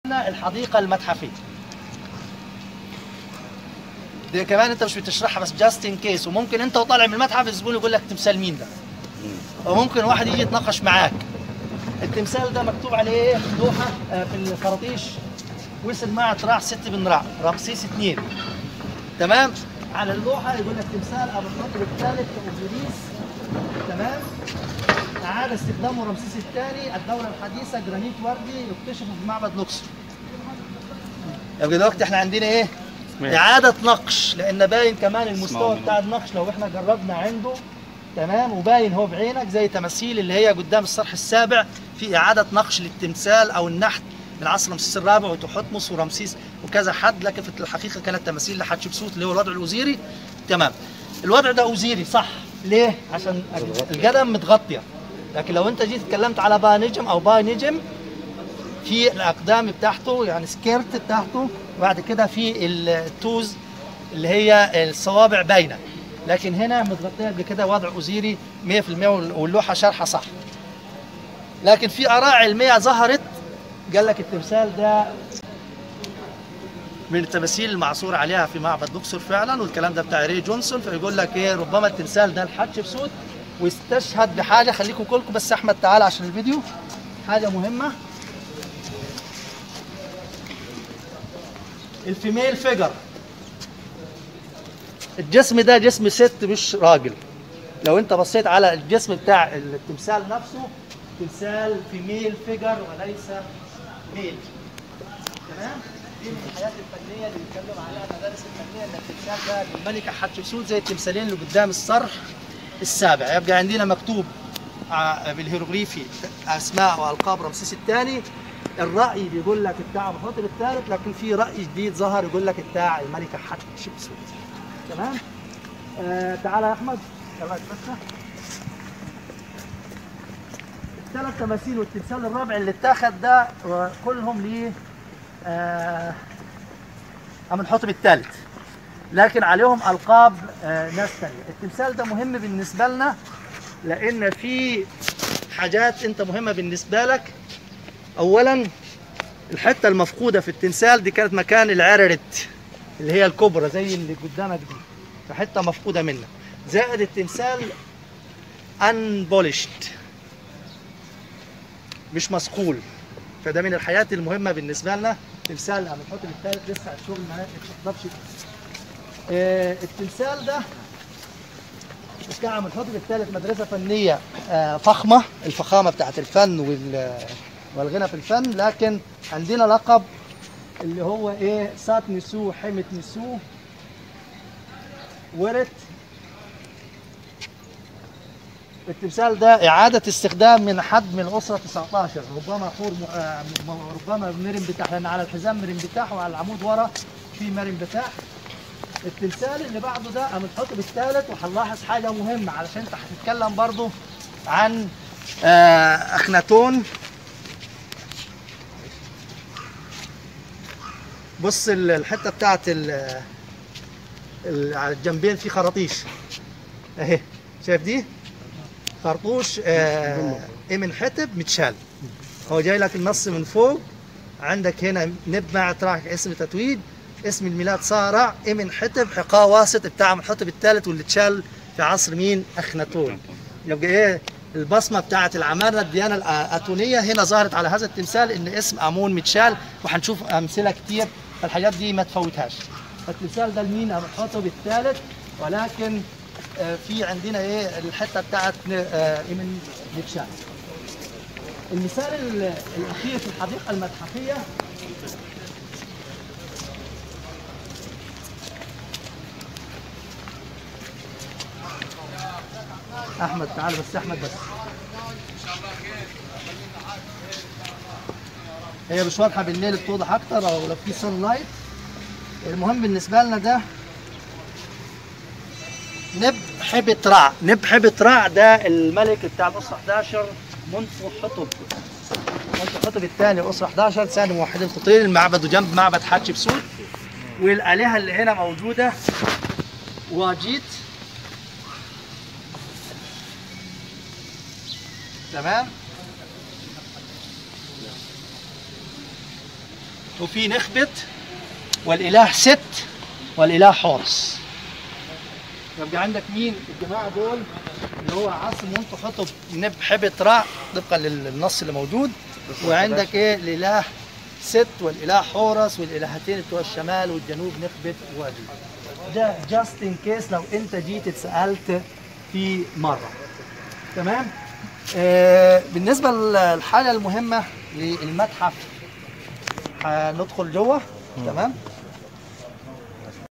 الحديقه المتحفيه دي كمان انت مش بتشرحها بس جاست ان كيس وممكن انت وطالع من المتحف الزبون يقول لك تمثال مين ده وممكن واحد يجي يتناقش معاك التمثال ده مكتوب عليه ايه لوحه آه، في الخراطيش وصل معه راع ست بن راع رمسيس اثنين تمام على اللوحه يقول لك تمثال ابو الخطر الثالث اوزيريس تمام اعاد استخدامه رمسيس الثاني الدوله الحديثه جرانيت وردي يكتشف في معبد لوكسور يبقى دلوقتي احنا عندنا ايه؟ اعاده نقش لان باين كمان المستوى بتاع النقش لو احنا جربنا عنده تمام وباين هو بعينك زي تماثيل اللي هي قدام الصرح السابع في اعاده نقش للتمثال او النحت من عصر رمسيس الرابع وتحتمس ورمسيس وكذا حد لكن في الحقيقه كانت تماثيل لحتشبسوت اللي هو الوضع الاوزيري تمام الوضع ده اوزيري صح ليه؟ عشان القدم متغطيه لكن لو انت جيت اتكلمت على با نجم او با نجم في الاقدام بتاعته يعني سكيرت بتاعته وبعد كده في التوز اللي هي الصوابع باينه لكن هنا متغطيه قبل كده وضع اوزيري 100% واللوحه شارحه صح لكن في اراء علميه ظهرت قال لك التمثال ده من التماثيل المعصور عليها في معبد لوكسور فعلا والكلام ده بتاع ري جونسون فيقول لك ايه ربما التمثال ده لحتشبسوت واستشهد بحاجه خليكم كلكم بس احمد تعالى عشان الفيديو حاجه مهمه الفيميل فيجر الجسم ده جسم ست مش راجل لو انت بصيت على الجسم بتاع التمثال نفسه تمثال فيميل فيجر وليس ميل تمام دي من الحاجات الفنيه اللي بيتكلم عليها المدارس الفنيه ان التمثال ده للملكه حتشبسوت زي التمثالين اللي قدام الصرح السابع يبقى عندنا مكتوب ع- بالهيروغليفي اسماء والقاب رمسيس الثاني الراي بيقول لك بتاع الخطر الثالث لكن في راي جديد ظهر يقول لك بتاع الملكه حتشبسوت تمام آه تعالى يا احمد يلا اتفتح الثلاث تماثيل والتمثال الرابع اللي اتاخد ده آه، كلهم ليه آه امنحتب الثالث لكن عليهم القاب آه ناس ثانيه التمثال ده مهم بالنسبه لنا لان في حاجات انت مهمه بالنسبه لك اولا الحته المفقوده في التمثال دي كانت مكان العررت اللي هي الكبرى زي اللي قدامك دي فحته مفقوده منها زائد التمثال unpolished مش مسقول فده من الحاجات المهمه بالنسبه لنا تمثال هنحط الثالث لسه الشغل ما اتشطبش آه، التمثال ده بتاع الحطب الثالث مدرسه فنيه آه، فخمه الفخامه بتاعت الفن وال والغنى في الفن لكن عندنا لقب اللي هو ايه سات نسو حمت نسو ورت التمثال ده إعادة استخدام من حد من الأسرة 19 ربما حور م... آه، م- ربما مرن بتاع لأن على الحزام مرن بتاعه وعلى العمود ورا في مرن بتاع التمثال اللي بعده ده قام نحطه بالثالث وهنلاحظ حاجة مهمة علشان انت هتتكلم برضو عن آه، أخناتون بص ال- الحتة بتاعت ال- ال- على الجنبين في خراطيش اهي شايف دي؟ خرطوش آه من حتب متشال هو جاي لك النص من فوق عندك هنا نب مع تراك اسم تتويج اسم الميلاد صارع من حتب حقاه واسط بتاع من حتب الثالث واللي اتشال في عصر مين اخناتون يبقى ايه البصمه بتاعت العمارنه الديانه الاتونيه هنا ظهرت على هذا التمثال ان اسم امون متشال وهنشوف امثله كتير فالحاجات دي ما تفوتهاش فالتمثال ده لمين امنحتب الثالث ولكن آه، في عندنا ايه الحته بتاعت آه، ايمن متشال المثال ال- الاخير في الحديقه المتحفيه احمد تعال بس احمد بس هي مش واضحه بالليل بتوضح اكتر او لو في سن لايت المهم بالنسبه لنا ده نب حبة رع نب حبة رع ده الملك بتاع الأسرة 11 منفو حطب منفو حطب الثاني الأسرة 11 ثاني موحد القطرين المعبد جنب معبد حتشبسوت والآلهة اللي هنا موجودة واجيت تمام وفي نخبت والاله ست والاله حورس يبقى عندك مين الجماعه دول اللي هو عاصم وانتوا حطوا نب حبة رع طبقا للنص اللي موجود وعندك ايه الاله ست والاله حورس والالهتين بتوع الشمال والجنوب نخبت وادي ده جاست ان كيس لو انت جيت اتسالت في مره تمام آه بالنسبه للحاجه المهمه للمتحف هندخل جوه تمام